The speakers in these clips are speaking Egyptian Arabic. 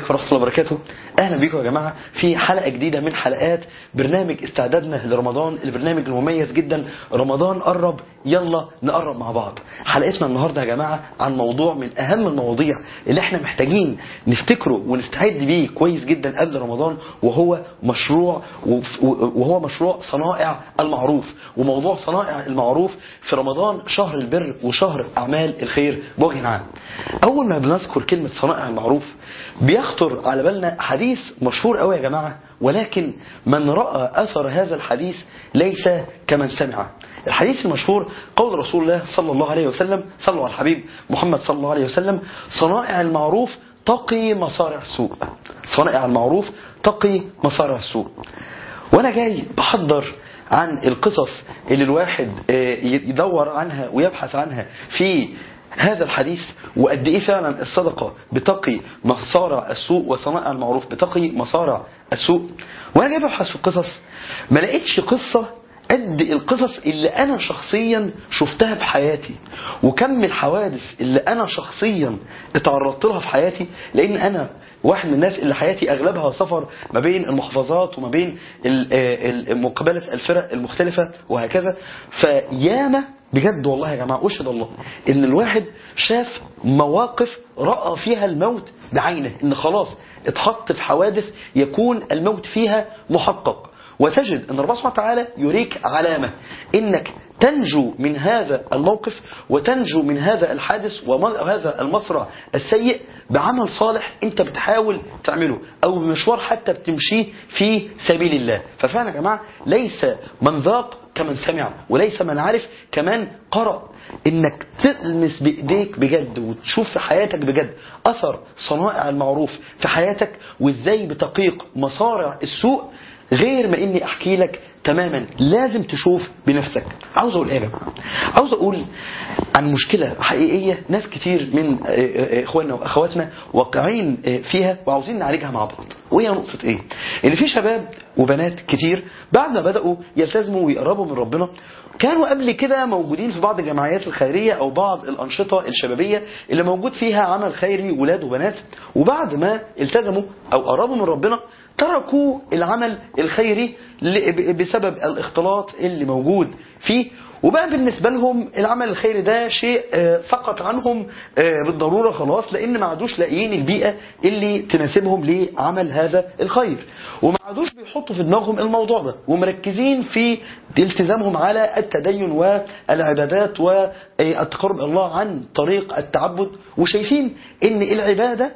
عليكم ورحمة الله وبركاته أهلا بكم يا جماعة في حلقة جديدة من حلقات برنامج استعدادنا لرمضان البرنامج المميز جدا رمضان قرب يلا نقرب مع بعض حلقتنا النهاردة يا جماعة عن موضوع من أهم المواضيع اللي احنا محتاجين نفتكره ونستعد بيه كويس جدا قبل رمضان وهو مشروع وهو مشروع صنائع المعروف وموضوع صنائع المعروف في رمضان شهر البر وشهر أعمال الخير بوجه عام أول ما بنذكر كلمة صنائع المعروف بيخطر على بالنا حديث مشهور قوي يا جماعة ولكن من رأى أثر هذا الحديث ليس كمن سمع الحديث المشهور قول رسول الله صلى الله عليه وسلم صلوا على الحبيب محمد صلى الله عليه وسلم صنائع المعروف تقي مصارع السوء صنائع المعروف تقي مصارع السوء وانا جاي بحضر عن القصص اللي الواحد يدور عنها ويبحث عنها في هذا الحديث وقد ايه فعلا الصدقة بتقي مصارع السوء وصنائع المعروف بتقي مصارع السوء وانا جاي ببحث في القصص ما لقيتش قصة قد القصص اللي انا شخصيا شفتها في حياتي وكم الحوادث اللي انا شخصيا اتعرضت لها في حياتي لان انا واحد من الناس اللي حياتي اغلبها سفر ما بين المحافظات وما بين مقابلة الفرق المختلفة وهكذا فياما بجد والله يا جماعة أشهد الله إن الواحد شاف مواقف رأى فيها الموت بعينه إن خلاص اتحط في حوادث يكون الموت فيها محقق وتجد أن ربنا سبحانه وتعالى يريك علامة إنك تنجو من هذا الموقف وتنجو من هذا الحادث وهذا المصرع السيء بعمل صالح انت بتحاول تعمله او بمشوار حتى بتمشيه في سبيل الله ففعلا يا جماعة ليس من ذاق كمن سمع وليس من عرف كمان قرأ انك تلمس بايديك بجد وتشوف في حياتك بجد اثر صنائع المعروف في حياتك وازاي بتقيق مصارع السوء غير ما اني احكي لك تماما لازم تشوف بنفسك عاوز اقول ايه يا جماعه عاوز اقول عن مشكله حقيقيه ناس كتير من اخواننا واخواتنا واقعين فيها وعاوزين نعالجها مع بعض وهي نقطه ايه ان في شباب وبنات كتير بعد ما بداوا يلتزموا ويقربوا من ربنا كانوا قبل كده موجودين في بعض الجمعيات الخيرية أو بعض الأنشطة الشبابية اللي موجود فيها عمل خيري ولاد وبنات وبعد ما التزموا أو قربوا من ربنا تركوا العمل الخيري بسبب الاختلاط اللي موجود فيه وبقى بالنسبة لهم العمل الخيري ده شيء سقط عنهم بالضرورة خلاص لأن ما عادوش لاقيين البيئة اللي تناسبهم لعمل هذا الخير وما عادوش بيحطوا في دماغهم الموضوع ده ومركزين في التزامهم على التدين والعبادات والتقرب الله عن طريق التعبد وشايفين ان العبادة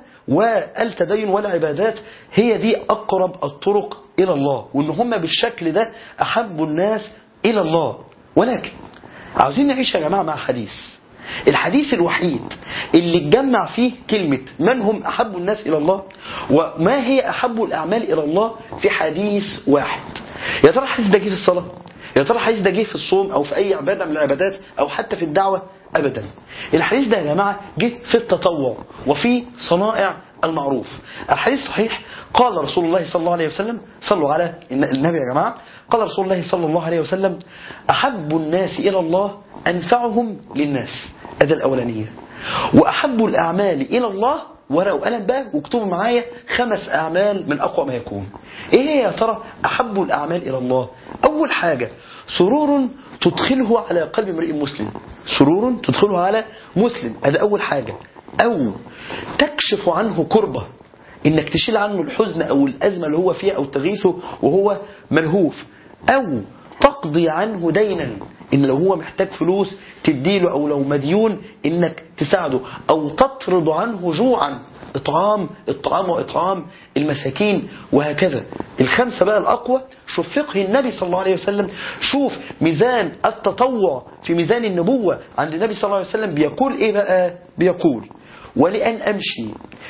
والتدين والعبادات هي دي أقرب الطرق إلى الله وإن هم بالشكل ده أحب الناس إلى الله ولكن عاوزين نعيش يا جماعة مع حديث الحديث الوحيد اللي اتجمع فيه كلمة من هم أحب الناس إلى الله وما هي أحب الأعمال إلى الله في حديث واحد يا ترى الحديث ده جه في الصلاة يا ترى الحديث ده جه في الصوم أو في أي عبادة من العبادات أو حتى في الدعوة أبدا الحديث ده يا جماعة جه في التطوع وفي صنائع المعروف الحديث صحيح قال رسول الله صلى الله عليه وسلم صلوا على النبي يا جماعة قال رسول الله صلى الله عليه وسلم أحب الناس إلى الله أنفعهم للناس هذا الأولانية وأحب الأعمال إلى الله ورقة وقلم بقى واكتبوا معايا خمس أعمال من أقوى ما يكون إيه هي يا ترى أحب الأعمال إلى الله أول حاجة سرور تدخله على قلب امرئ مسلم سرور تدخله على مسلم هذا أول حاجة أو تكشف عنه كربة إنك تشيل عنه الحزن أو الأزمة اللي هو فيها أو تغيثه وهو ملهوف أو تقضي عنه دينا إن لو هو محتاج فلوس تديله أو لو مديون إنك تساعده أو تطرد عنه جوعا إطعام الطعام وإطعام المساكين وهكذا الخمسة بقى الأقوى شوف فقه النبي صلى الله عليه وسلم شوف ميزان التطوع في ميزان النبوة عند النبي صلى الله عليه وسلم بيقول إيه بقى بيقول ولأن أمشي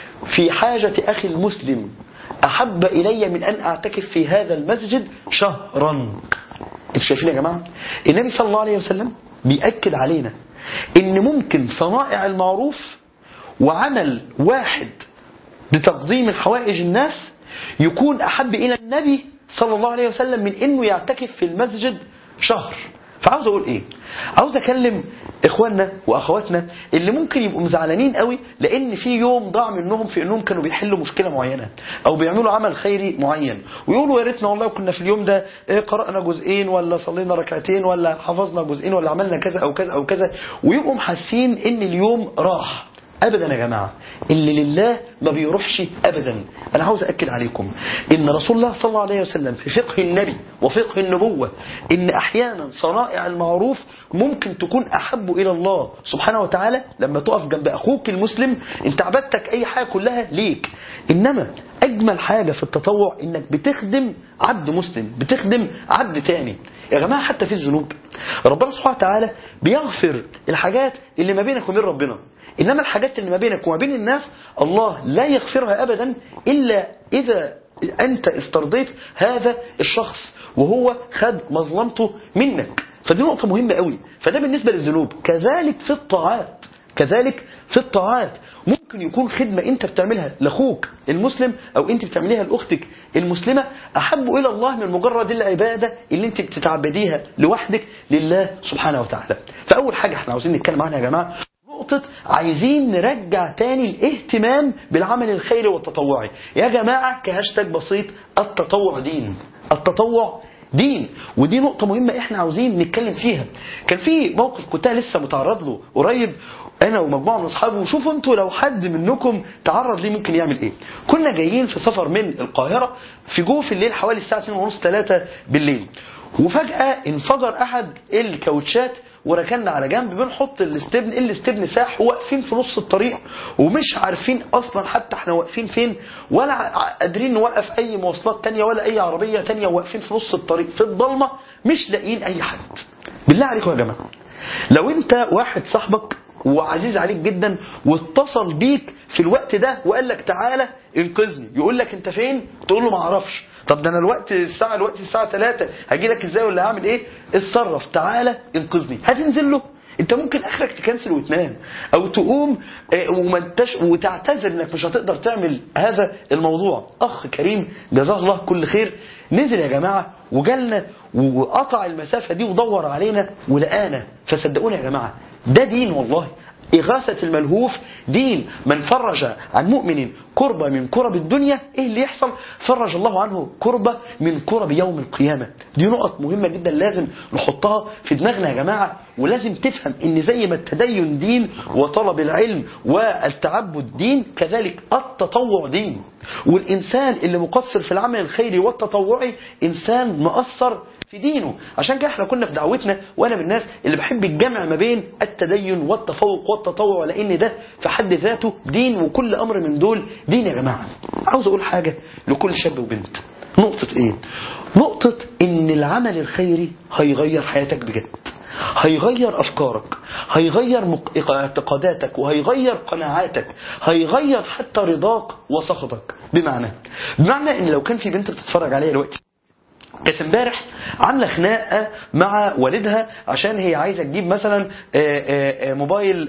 في حاجة أخي المسلم أحب إلي من أن أعتكف في هذا المسجد شهرا انتوا شايفين يا جماعة النبي صلى الله عليه وسلم بيأكد علينا ان ممكن صنائع المعروف وعمل واحد بتقديم حوائج الناس يكون أحب إلى النبي صلى الله عليه وسلم من أنه يعتكف في المسجد شهر فعاوز اقول ايه عاوز اكلم اخواننا واخواتنا اللي ممكن يبقوا مزعلانين قوي لان في يوم ضاع منهم في انهم كانوا بيحلوا مشكله معينه او بيعملوا عمل خيري معين ويقولوا يا ريتنا والله كنا في اليوم ده إيه قرانا جزئين ولا صلينا ركعتين ولا حفظنا جزئين ولا عملنا كذا او كذا او كذا ويبقوا حاسين ان اليوم راح ابدا يا جماعه اللي لله ما بيروحش ابدا انا عاوز اكد عليكم ان رسول الله صلى الله عليه وسلم في فقه النبي وفقه النبوه ان احيانا صنائع المعروف ممكن تكون احب الى الله سبحانه وتعالى لما تقف جنب اخوك المسلم انت عبادتك اي حاجه كلها ليك انما اجمل حاجه في التطوع انك بتخدم عبد مسلم بتخدم عبد تاني يا جماعه حتى في الذنوب ربنا سبحانه وتعالى بيغفر الحاجات اللي ما بينك وبين ربنا إنما الحاجات اللي ما بينك وما بين الناس الله لا يغفرها أبدا إلا إذا أنت استرضيت هذا الشخص وهو خد مظلمته منك فدي نقطة مهمة قوي فده بالنسبة للذنوب كذلك في الطاعات كذلك في الطاعات ممكن يكون خدمة انت بتعملها لاخوك المسلم او انت بتعمليها لاختك المسلمة احب الى الله من مجرد العبادة اللي انت بتتعبديها لوحدك لله سبحانه وتعالى فاول حاجة احنا عاوزين نتكلم عنها يا جماعة نقطة عايزين نرجع تاني الاهتمام بالعمل الخيري والتطوعي يا جماعة كهاشتاج بسيط التطوع دين التطوع دين ودي نقطة مهمة احنا عاوزين نتكلم فيها كان في موقف كنت لسه متعرض له قريب انا ومجموعة من اصحابي وشوفوا انتوا لو حد منكم تعرض ليه ممكن يعمل ايه كنا جايين في سفر من القاهرة في جوه الليل حوالي الساعة 2 ونص 3 بالليل وفجأة انفجر احد الكاوتشات وركننا على جنب بنحط الاستبن الاستبن ساح واقفين في نص الطريق ومش عارفين اصلا حتى احنا واقفين فين ولا قادرين نوقف اي مواصلات تانية ولا اي عربية تانية واقفين في نص الطريق في الضلمة مش لاقيين اي حد بالله عليكم يا جماعة لو انت واحد صاحبك وعزيز عليك جدا واتصل بيك في الوقت ده وقال لك تعالى انقذني يقول لك انت فين تقول له ما اعرفش طب ده انا الوقت الساعه الوقت الساعه 3 هاجي لك ازاي ولا هعمل ايه اتصرف تعالى انقذني هتنزل له انت ممكن اخرك تكنسل وتنام او تقوم وما انتش وتعتذر انك مش هتقدر تعمل هذا الموضوع اخ كريم جزاه الله كل خير نزل يا جماعه وجالنا وقطع المسافه دي ودور علينا ولقانا فصدقوني يا جماعه ده دين والله إغاثة الملهوف دين من فرج عن مؤمن كربة من كرب الدنيا إيه اللي يحصل فرج الله عنه كربة من كرب يوم القيامة دي نقط مهمة جدا لازم نحطها في دماغنا يا جماعة ولازم تفهم ان زي ما التدين دين وطلب العلم والتعبد دين كذلك التطوع دين والإنسان اللي مقصر في العمل الخيري والتطوعي إنسان مقصر في دينه عشان كده احنا كنا في دعوتنا وانا من الناس اللي بحب الجمع ما بين التدين والتفوق والتطوع لان ده في حد ذاته دين وكل امر من دول دين يا جماعه عاوز اقول حاجه لكل شاب وبنت نقطه ايه نقطه ان العمل الخيري هيغير حياتك بجد هيغير أفكارك هيغير مق... اعتقاداتك وهيغير قناعاتك هيغير حتى رضاك وسخطك بمعنى بمعنى ان لو كان في بنت بتتفرج عليا دلوقتي كانت امبارح عامله خناقه مع والدها عشان هي عايزه تجيب مثلا آآ آآ موبايل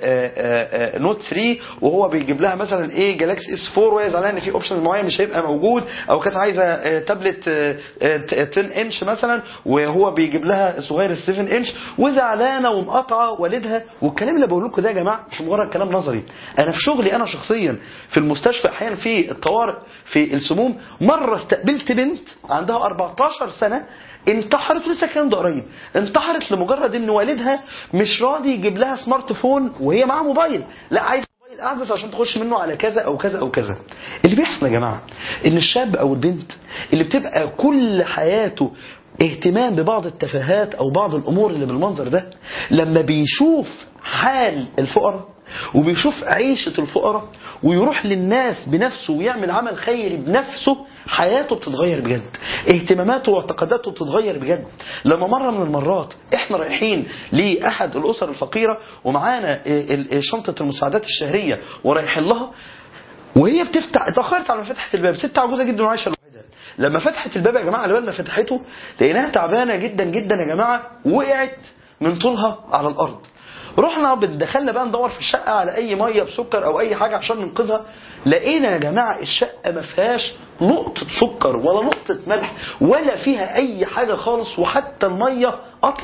آآ نوت 3 وهو بيجيب لها مثلا ايه جالاكسي اس 4 وهي زعلانه ان في اوبشن معين مش هيبقى موجود او كانت عايزه تابلت 10 انش مثلا وهو بيجيب لها صغير 7 انش وزعلانه ومقاطعه والدها والكلام اللي بقول لكم ده يا جماعه مش مجرد كلام نظري انا في شغلي انا شخصيا في المستشفى احيانا في الطوارئ في السموم مره استقبلت بنت عندها 14 سنة انتحرت لسه الكلام ده قريب انتحرت لمجرد ان والدها مش راضي يجيب لها سمارت فون وهي معاها موبايل لا عايز موبايل احدث عشان تخش منه على كذا او كذا او كذا اللي بيحصل يا جماعه ان الشاب او البنت اللي بتبقى كل حياته اهتمام ببعض التفاهات او بعض الامور اللي بالمنظر ده لما بيشوف حال الفقراء وبيشوف عيشة الفقراء ويروح للناس بنفسه ويعمل عمل خيري بنفسه حياته بتتغير بجد اهتماماته واعتقاداته بتتغير بجد لما مرة من المرات احنا رايحين لأحد الأسر الفقيرة ومعانا شنطة المساعدات الشهرية ورايحين لها وهي بتفتح اتأخرت على ما فتحت الباب ست عجوزة جدا وعايشة لوحدها لما فتحت الباب يا جماعة لما فتحته لقيناها تعبانة جدا جدا يا جماعة وقعت من طولها على الأرض رحنا دخلنا بقى ندور في الشقة على أي مية بسكر أو أي حاجة عشان ننقذها لقينا يا جماعة الشقة ما فيهاش نقطة سكر ولا نقطة ملح ولا فيها أي حاجة خالص وحتى المية قطعة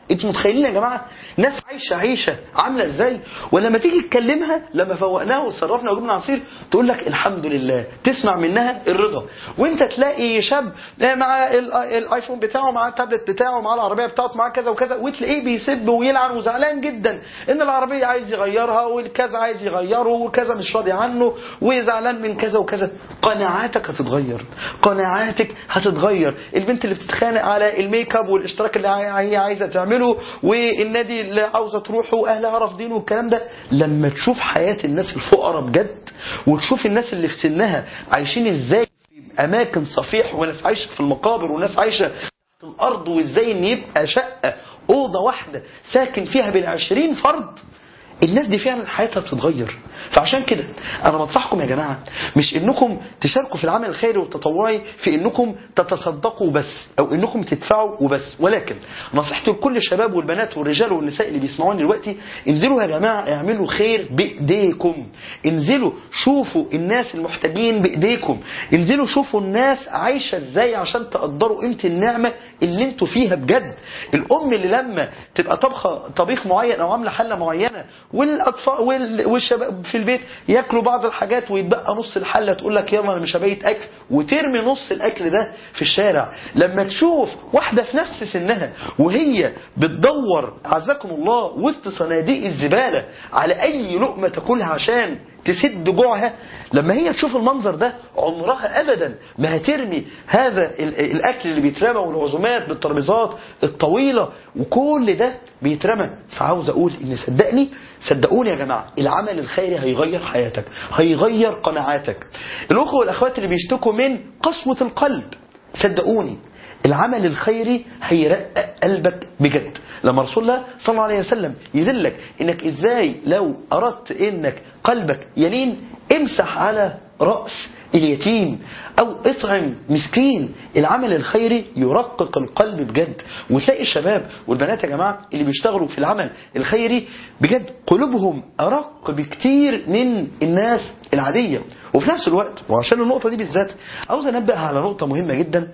انتوا متخيلين يا جماعه ناس عايشه عيشه عامله ازاي ولما تيجي تكلمها لما فوقناها وصرفنا وجبنا عصير تقول لك الحمد لله تسمع منها الرضا وانت تلاقي شاب مع ال- الايفون بتاعه مع التابلت بتاعه مع العربيه بتاعته مع كذا وكذا وتلاقيه بيسب ويلعن وزعلان جدا ان العربيه عايز يغيرها والكذا عايز يغيره وكذا مش راضي عنه وزعلان من كذا وكذا قناعاتك هتتغير قناعاتك هتتغير البنت اللي بتتخانق على الميك اب والاشتراك اللي هي عايزه تعمله والنادي اللي عاوزه تروحه واهلها رافضينه والكلام ده لما تشوف حياه الناس الفقراء بجد وتشوف الناس اللي في سنها عايشين ازاي في اماكن صفيح وناس عايشه في المقابر وناس عايشه تحت الارض وازاي ان يبقى شقه اوضه واحده ساكن فيها بالعشرين فرد الناس دي فعلا حياتها بتتغير فعشان كده انا بنصحكم يا جماعه مش انكم تشاركوا في العمل الخيري والتطوعي في انكم تتصدقوا بس او انكم تدفعوا وبس ولكن نصيحتي لكل الشباب والبنات والرجال والنساء اللي بيسمعوني دلوقتي انزلوا يا جماعه اعملوا خير بايديكم انزلوا شوفوا الناس المحتاجين بايديكم انزلوا شوفوا الناس عايشه ازاي عشان تقدروا قيمه النعمه اللي انتوا فيها بجد الام اللي لما تبقى طبخه طبيخ معين او عامله حله معينه والاطفال وال- والشباب في البيت ياكلوا بعض الحاجات ويتبقى نص الحله تقول لك يلا انا مش هبيت اكل وترمي نص الاكل ده في الشارع لما تشوف واحده في نفس سنها وهي بتدور عزكم الله وسط صناديق الزباله على اي لقمه تاكلها عشان تسد جوعها لما هي تشوف المنظر ده عمرها ابدا ما هترمي هذا ال- الاكل اللي بيترمى والعزومات بالترابيزات الطويله وكل ده بيترمى فعاوز اقول ان صدقني صدقوني يا جماعه العمل الخيري هيغير حياتك هيغير قناعاتك الاخوه والاخوات اللي بيشتكوا من قسوه القلب صدقوني العمل الخيري هيرقق قلبك بجد لما رسول الله صلى الله عليه وسلم يدلك انك ازاي لو اردت انك قلبك يلين امسح على رأس اليتيم او اطعم مسكين العمل الخيري يرقق القلب بجد وتلاقي الشباب والبنات يا جماعة اللي بيشتغلوا في العمل الخيري بجد قلوبهم ارق بكتير من الناس العادية وفي نفس الوقت وعشان النقطة دي بالذات عاوز انبه على نقطة مهمة جدا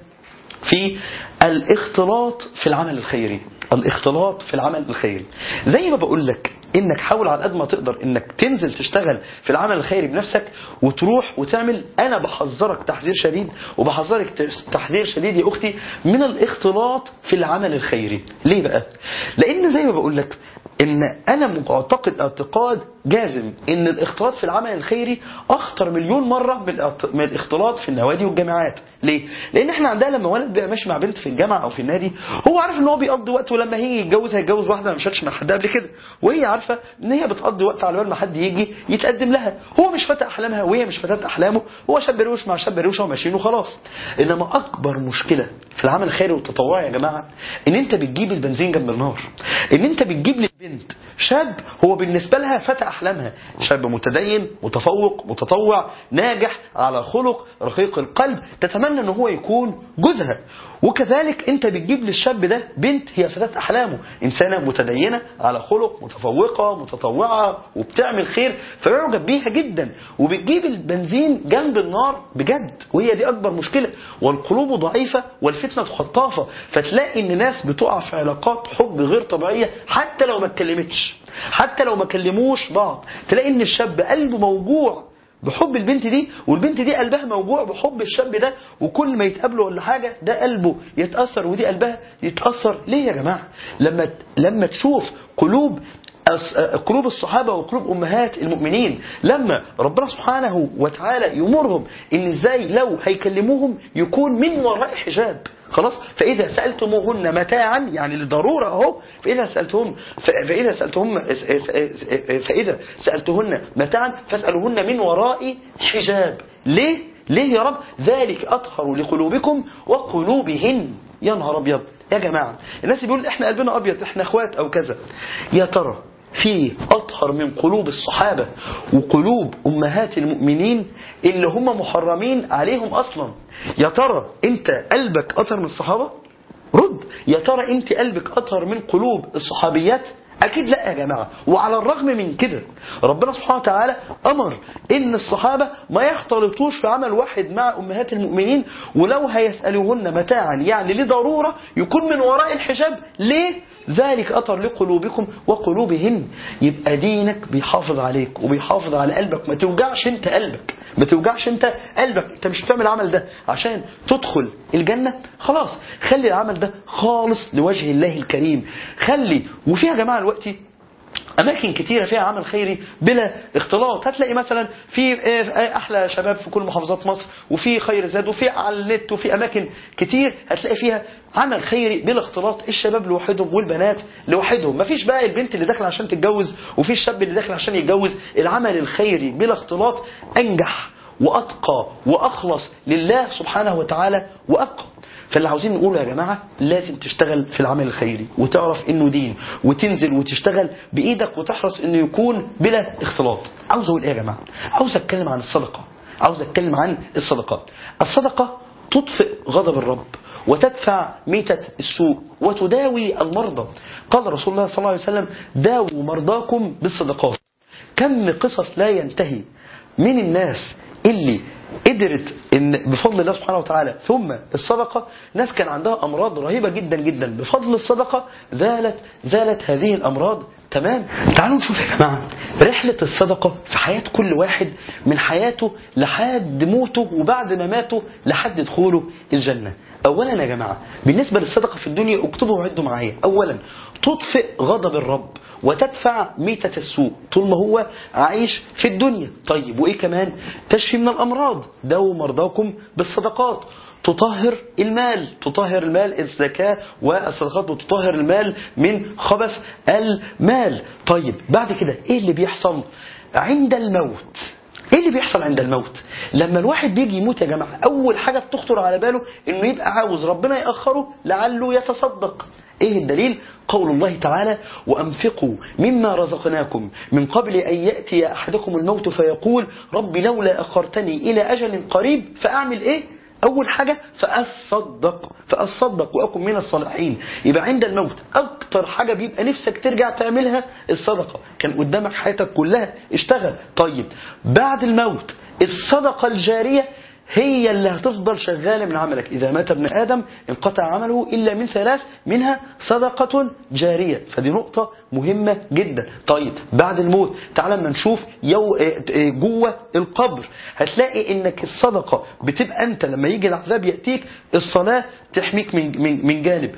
في الاختلاط في العمل الخيري الاختلاط في العمل الخيري زي ما بقول لك انك حاول على قد ما تقدر انك تنزل تشتغل في العمل الخيري بنفسك وتروح وتعمل انا بحذرك تحذير شديد وبحذرك تحذير شديد يا اختي من الاختلاط في العمل الخيري ليه بقى لان زي ما بقول لك ان انا معتقد اعتقاد جازم ان الاختلاط في العمل الخيري اخطر مليون مره من الاعت- من الاختلاط في النوادي والجامعات ليه لان احنا عندنا لما ولد بيبقى ماشي مع بنت في الجامعه او في النادي هو عارف ان هو بيقضي وقت ولما هيجي يتجوز هيتجوز واحده ما مشاتش مع حد قبل كده وهي عارفه ان هي بتقضي وقت على بال ما حد يجي يتقدم لها هو مش فتى احلامها وهي مش فتاه احلامه هو شاب روش مع شاب روشه وماشيين وخلاص انما اكبر مشكله في العمل الخيري والتطوعي يا جماعه ان انت بتجيب البنزين جنب النار ان انت بتجيب للبنت شاب هو بالنسبه لها فتى احلامها شاب متدين متفوق متطوع ناجح على خلق رقيق القلب تتمنى ان هو يكون جوزها وكذلك انت بتجيب للشاب ده بنت هي فتاة احلامه انسانه متدينه على خلق متفوقه متطوعه وبتعمل خير فيعجب بيها جدا وبتجيب البنزين جنب النار بجد وهي دي اكبر مشكله والقلوب ضعيفه والفتنه خطافه فتلاقي ان ناس بتقع في علاقات حب غير طبيعيه حتى لو ما اتكلمتش حتى لو ما كلموش بعض تلاقي ان الشاب قلبه موجوع بحب البنت دي والبنت دي قلبها موجوع بحب الشاب ده وكل ما يتقابلوا ولا حاجه ده قلبه يتاثر ودي قلبها يتاثر ليه يا جماعه لما لما تشوف قلوب أص- قلوب الصحابة وقلوب أمهات المؤمنين لما ربنا سبحانه وتعالى يمرهم إن إزاي لو هيكلموهم يكون من وراء حجاب خلاص فإذا سألتموهن متاعا يعني لضرورة أهو فإذا سألتهم ف- فإذا سألتهم فإذا سألتهن متاعا فاسألوهن من وراء حجاب ليه؟ ليه يا رب؟ ذلك أطهر لقلوبكم وقلوبهن يا نهار أبيض يا جماعة الناس بيقول احنا قلبنا أبيض احنا اخوات أو كذا يا ترى في أطهر من قلوب الصحابة وقلوب أمهات المؤمنين اللي هم محرمين عليهم أصلا يا ترى أنت قلبك أطهر من الصحابة رد يا ترى أنت قلبك أطهر من قلوب الصحابيات أكيد لا يا جماعة وعلى الرغم من كده ربنا سبحانه وتعالى أمر إن الصحابة ما يختلطوش في عمل واحد مع أمهات المؤمنين ولو هيسألوهن متاعا يعني لضرورة يكون من وراء الحجاب ليه؟ ذلك أطر لقلوبكم وقلوبهم يبقى دينك بيحافظ عليك وبيحافظ على قلبك ما توجعش انت قلبك ما توجعش انت قلبك انت مش بتعمل العمل ده عشان تدخل الجنة خلاص خلي العمل ده خالص لوجه الله الكريم خلي وفي يا جماعة دلوقتي أماكن كتيرة فيها عمل خيري بلا اختلاط هتلاقي مثلا في أحلى شباب في كل محافظات مصر وفي خير زاد وفي على النت وفي أماكن كتير هتلاقي فيها عمل خيري بلا اختلاط الشباب لوحدهم والبنات لوحدهم مفيش بقى البنت اللي داخله عشان تتجوز وفي الشاب اللي داخل عشان يتجوز العمل الخيري بلا اختلاط أنجح وأتقى وأخلص لله سبحانه وتعالى وأبقى فاللي عاوزين نقوله يا جماعة لازم تشتغل في العمل الخيري وتعرف انه دين وتنزل وتشتغل بايدك وتحرص انه يكون بلا اختلاط عاوز اقول ايه يا جماعة عاوز اتكلم عن الصدقة عاوز اتكلم عن الصدقات الصدقة تطفئ غضب الرب وتدفع ميتة السوء وتداوي المرضى قال رسول الله صلى الله عليه وسلم داووا مرضاكم بالصدقات كم قصص لا ينتهي من الناس اللي قدرت ان بفضل الله سبحانه وتعالى ثم الصدقه ناس كان عندها امراض رهيبه جدا جدا بفضل الصدقه زالت زالت هذه الامراض تمام تعالوا نشوف يا جماعه رحله الصدقه في حياه كل واحد من حياته لحد موته وبعد ما ماته لحد دخوله الجنه اولا يا جماعه بالنسبه للصدقه في الدنيا اكتبوا وعدوا معايا اولا تطفئ غضب الرب وتدفع ميتة السوء طول ما هو عايش في الدنيا طيب وإيه كمان تشفي من الأمراض داووا مرضاكم بالصدقات تطهر المال تطهر المال الزكاة والصدقات وتطهر المال من خبث المال طيب بعد كده ايه اللي بيحصل عند الموت ايه اللي بيحصل عند الموت لما الواحد بيجي يموت يا جماعة اول حاجة بتخطر على باله انه يبقى عاوز ربنا يأخره لعله يتصدق ايه الدليل قول الله تعالى وأنفقوا مما رزقناكم من قبل أن يأتي أحدكم الموت فيقول رب لولا أخرتني إلى أجل قريب فأعمل إيه أول حاجة فأصدق فأصدق وأكن من الصالحين يبقى عند الموت أكتر حاجة بيبقى نفسك ترجع تعملها الصدقة كان قدامك حياتك كلها اشتغل طيب بعد الموت الصدقة الجارية هي اللي هتفضل شغالة من عملك إذا مات ابن آدم انقطع عمله إلا من ثلاث منها صدقة جارية فدي نقطة مهمة جدا طيب بعد الموت تعال لما نشوف يو جوه القبر هتلاقي انك الصدقة بتبقى انت لما يجي العذاب يأتيك الصلاة تحميك من, من, من جانب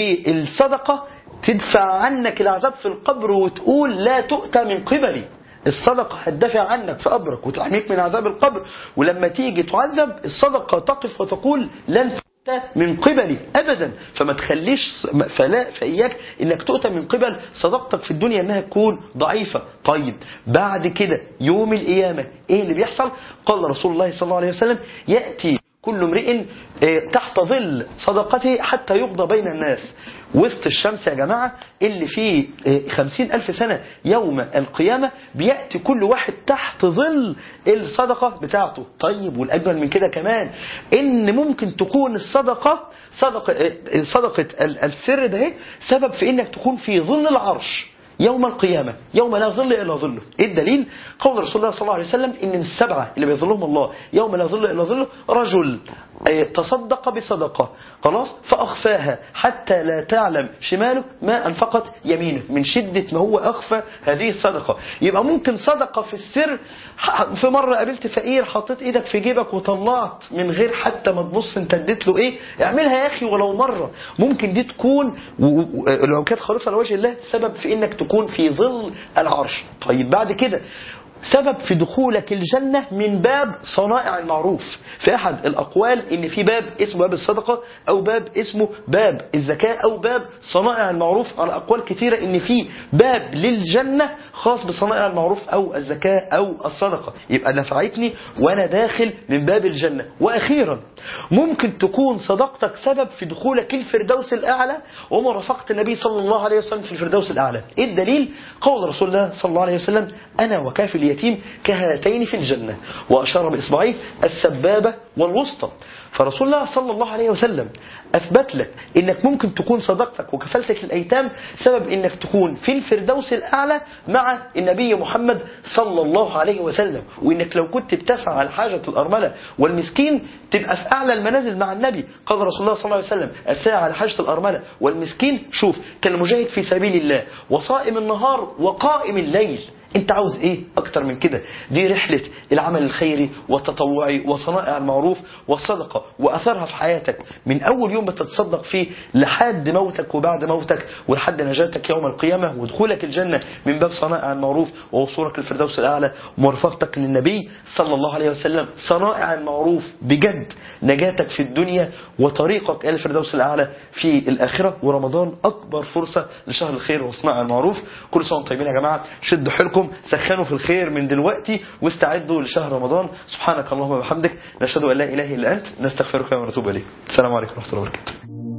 والصدقة تدفع عنك العذاب في القبر وتقول لا تؤتى من قبلي الصدقة هتدافع عنك في قبرك وتحميك من عذاب القبر ولما تيجي تعذب الصدقة تقف وتقول لن تؤتى من قبلي أبدا فما تخليش فلا فإياك إنك تؤتى من قبل صدقتك في الدنيا إنها تكون ضعيفة طيب بعد كده يوم القيامة إيه اللي بيحصل قال رسول الله صلى الله عليه وسلم يأتي كل امرئ تحت ظل صدقته حتى يقضى بين الناس وسط الشمس يا جماعة اللي فيه خمسين ألف سنة يوم القيامة بيأتي كل واحد تحت ظل الصدقة بتاعته طيب والأجمل من كده كمان إن ممكن تكون الصدقة صدقة, صدقة السر ده سبب في إنك تكون في ظل العرش يوم القيامة يوم لا ظل إلا ظله إيه الدليل قول رسول الله صلى الله عليه وسلم إن من السبعة اللي بيظلهم الله يوم لا ظل إلا ظله رجل تصدق بصدقة خلاص فأخفاها حتى لا تعلم شماله ما أنفقت يمينه من شدة ما هو أخفى هذه الصدقة يبقى ممكن صدقة في السر في مرة قابلت فقير حطيت إيدك في جيبك وطلعت من غير حتى ما تبص انت اديت له إيه اعملها يا أخي ولو مرة ممكن دي تكون لو كانت خالصة لوجه الله سبب في إنك تكون في ظل العرش طيب بعد كده سبب في دخولك الجنة من باب صنائع المعروف في أحد الأقوال إن في باب اسمه باب الصدقة أو باب اسمه باب الزكاة أو باب صنائع المعروف على أقوال كثيرة إن في باب للجنة خاص بصنائع المعروف أو الزكاة أو الصدقة يبقى نفعتني وأنا داخل من باب الجنة وأخيرا ممكن تكون صدقتك سبب في دخولك الفردوس الأعلى ومرافقة النبي صلى الله عليه وسلم في الفردوس الأعلى إيه الدليل؟ قول رسول الله صلى الله عليه وسلم أنا وكافل اليتيم كهاتين في الجنة وأشار بإصبعيه السبابة والوسطى فرسول الله صلى الله عليه وسلم أثبت لك إنك ممكن تكون صداقتك وكفالتك للأيتام سبب إنك تكون في الفردوس الأعلى مع النبي محمد صلى الله عليه وسلم وإنك لو كنت بتسعى على حاجة الأرملة والمسكين تبقى في أعلى المنازل مع النبي قال رسول الله صلى الله عليه وسلم الساعة على حاجة الأرملة والمسكين شوف كالمجاهد في سبيل الله وصائم النهار وقائم الليل انت عاوز ايه اكتر من كده دي رحلة العمل الخيري والتطوعي وصنائع المعروف والصدقة واثرها في حياتك من اول يوم بتتصدق فيه لحد موتك وبعد موتك ولحد نجاتك يوم القيامة ودخولك الجنة من باب صنائع المعروف ووصولك للفردوس الاعلى ومرافقتك للنبي صلى الله عليه وسلم صنائع المعروف بجد نجاتك في الدنيا وطريقك الى الفردوس الاعلى في الاخرة ورمضان اكبر فرصة لشهر الخير وصناعة المعروف كل سنة وانتم طيبين يا جماعة شدوا حيلكم لكم سخنوا في الخير من دلوقتي واستعدوا لشهر رمضان سبحانك اللهم وبحمدك نشهد ان لا اله الا انت نستغفرك ونتوب اليك السلام عليكم ورحمه الله وبركاته